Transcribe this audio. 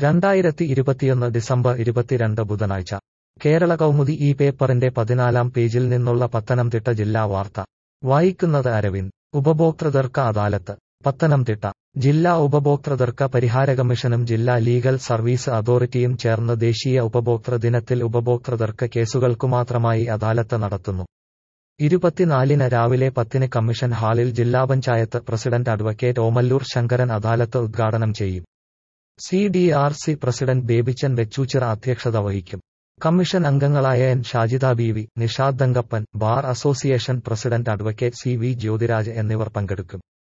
രണ്ടായിരത്തി ഇരുപത്തിയൊന്ന് ഡിസംബർ ഇരുപത്തിരണ്ട് ബുധനാഴ്ച കേരള കൗമുദി ഈ പേപ്പറിന്റെ പതിനാലാം പേജിൽ നിന്നുള്ള പത്തനംതിട്ട ജില്ലാ വാർത്ത വായിക്കുന്നത് അരവിന്ദ് ഉപഭോക്തൃതർക്ക അദാലത്ത് പത്തനംതിട്ട ജില്ലാ ഉപഭോക്തൃതർക്ക പരിഹാര കമ്മീഷനും ജില്ലാ ലീഗൽ സർവീസ് അതോറിറ്റിയും ചേർന്ന് ദേശീയ ഉപഭോക്തൃ ദിനത്തിൽ ഉപഭോക്തൃതർക്ക കേസുകൾക്കുമാത്രമായി അദാലത്ത് നടത്തുന്നു ഇരുപത്തിനാലിന് രാവിലെ പത്തിന് കമ്മീഷൻ ഹാളിൽ ജില്ലാ പഞ്ചായത്ത് പ്രസിഡന്റ് അഡ്വക്കേറ്റ് ഓമല്ലൂർ ശങ്കരൻ അദാലത്ത് ഉദ്ഘാടനം ചെയ്യും C D R C president Babichan Vechoochira അധ്യക്ഷത വഹിക്കും കമ്മീഷൻ അംഗങ്ങളായ N Shajida B V Nishad Thankappan bar association president advocate C V Jyothiraj എന്നിവർ പങ്കെടുക്കും